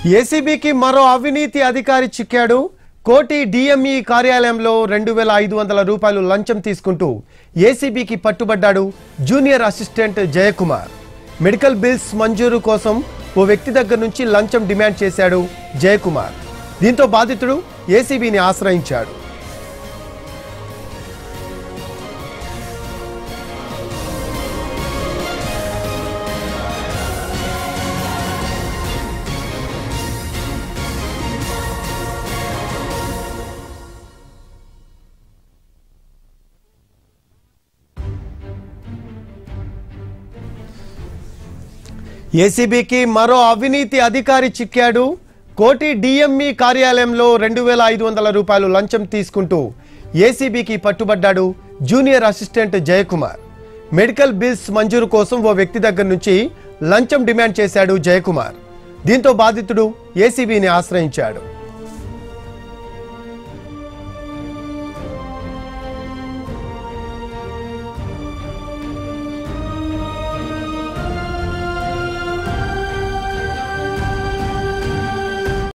ఏసీబీకి మరో అవినీతి అధికారి చిక్కాడు కోటి డిఎంఈ కార్యాలయంలో రెండు వేల ఐదు వందల రూపాయలు లంచం తీసుకుంటూ ఏసీబీకి పట్టుబడ్డాడు junior assistant Jayakumar medical bills మంజూరు కోసం ఓ వ్యక్తి దగ్గర నుంచి లంచం డిమాండ్ చేశాడు జయకుమార్ దీంతో బాధితుడు ఏసీబీని ఆశ్రయించాడు ఏసీబీకి మరో అవినీతి అధికారి చిక్కాడు కోటి డిఎంఈ కార్యాలయంలో రెండు వేల ఐదు వందల రూపాయలు లంచం తీసుకుంటూ ఏసీబీకి పట్టుబడ్డాడు junior assistant Jayakumar medical bills మంజూరు కోసం ఓ వ్యక్తి దగ్గర నుంచి లంచం డిమాండ్ చేశాడు జయకుమార్ దీంతో బాధితుడు ఏసీబీని ఆశ్రయించాడు